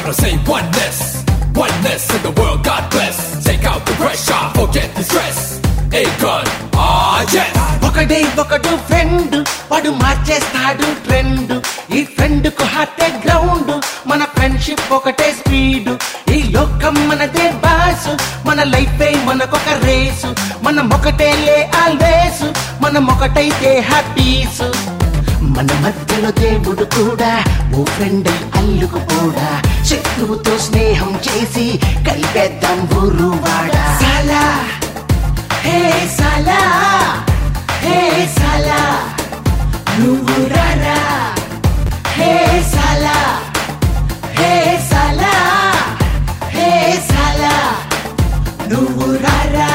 wanna say oneness, oneness in the world, God bless. Take out the pressure, forget the stress. Akon, ah yes. ఒకడే ఒకడు friend వాడు మార్చేస్తాడు trend ఈ friend కు హార్టే ground మన friendship ఒకటే స్పీడ్ ఈ లోకం మనదే బాస్ మన లైఫ్ మనకొక రేసు మనం ఒకటేలే ఆల్వేస్ మనం ఒకటైతే హ్యాపీస్ మన మధ్యలో దేవుడు కూడా ఓ ఫ్రెండ్ అయి అల్లుకు కూడా శత్రువుతో స్నేహం చేసి కలిపేద్దాం ఊరు వాడా సాలా హే సాలా హే సాలా నువ్వు రారా హే సాలా హే సాలా హే సాలా నువ్వు రారా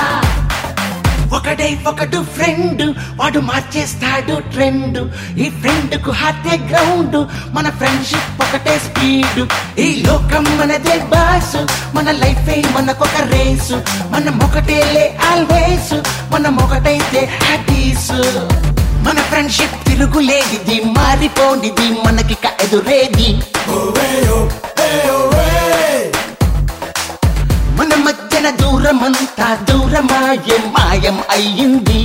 ఒకడే ఒకడు ఫ్రెండ్ వాడు మార్చేస్తాడు ట్రెండ్ ఈ ఫ్రెండ్ కు హార్టే గ్రౌండ్ మన ఫ్రెండ్షిప్ ఒకటే స్పీడ్ ఈ లోకం మనదే బాస్ మన లైఫ్ మనకొక రేసు మనం ఒకటేలే ఆల్వేస్ మనం ఒకటైతే హ్యాపీస్ మన ఫ్రెండ్షిప్ తిరుగులేనిది మారిపోనిది మనకి ఎదురేది మన మధ్యన దూరమంతా దూరమాయం మాయం అయ్యింది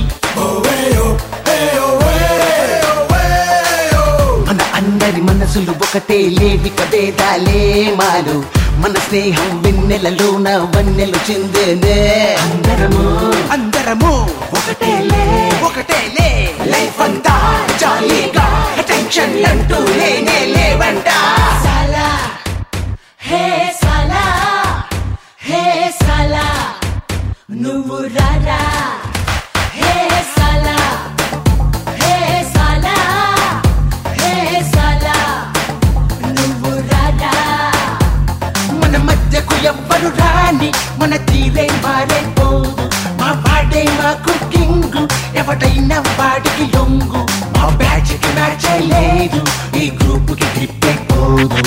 మన అందరి మనసులు ఒకటే లేవిక భేదాలే మాలు మన స్నేహం వెన్నెలలోన వన్నెలు చెందేనే అందరము అందరము ఒకటేలే ఒకటేలే లైఫ్ అంతా జాలీగా టెన్షన్ అంటూ లేనే లేవంట సాలా హే సాలా హే సాలా నువ్వు రారా హే సాలా హే సాలా హే సాలా నువ్వు రారా మన మధ్యకు ఎవ్వరు రాని మన తీరే మారైపోదు మా వాడే మాకు కింగు ఎవడైనా వాడికి లొంగు మా బ్యాచ్ కి మ్యాచ్ లేదు ఈ గ్రూప్ కి గ్రిప్ అయిపోదు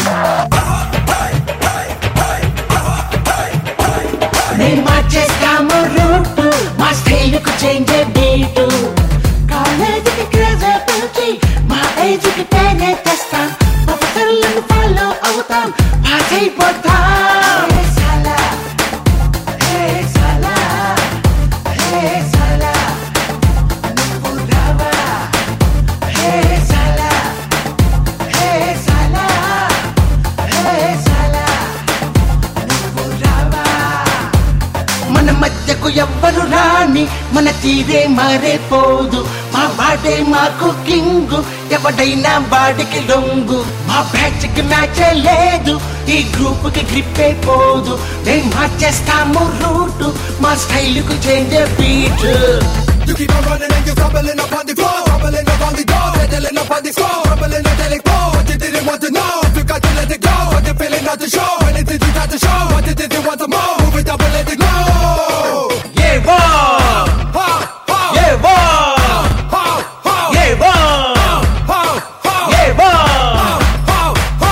మేము మార్చేస్తాము రూట్ మా స్టైల్ కు చేంజ్ బీటు కాలేజీకి గ్రాజుయేట్ నుంచి మా ఏజ్ కి పేరే తెస్తాం ప్రొఫెసర్లను ఫాలో అవుతాం పాస్ అయిపోతాం హే సాలా హే సాలా హే సాలా నువ్వు రావా హే సాలా హే సాలా హే సాలా నువ్వు రావా మన మధ్యకు ఎవ్వరు రాని మన తీరే మారేపోదు మా వాడే మాకు కింగు ఎవడైనా వాడికి లొంగు మా బ్యాచ్ కి మ్యాచ్ లేదు ఈ గ్రూప్ కి గ్రిప్ అయిపోదు మేము మార్చేస్తాము రూట్ మా స్టైల్ కు change beat You keep on running and you're crumbling up on the floor, crumbling up on the door, settling up on the floor, crumbling and telling more what you didn't want to know. You got to let it go, what you feeling not to show. Anything you got to show, what you didn't want to more. Move it up and let it go. ఏ వా Ha, ha, ఏ వా ha, ha, ఏ వా ha, ha, ఏ వా ha, ha.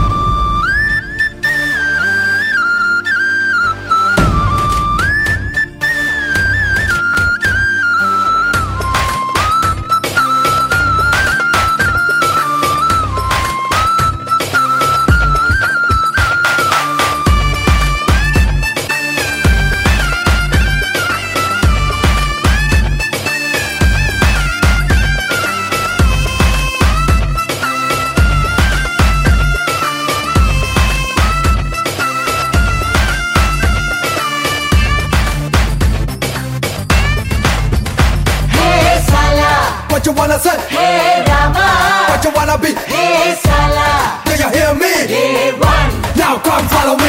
హే సాలా What you wanna say? Hey Rama What you wanna be? హే సాలా Do you hear me? A one Now come follow me.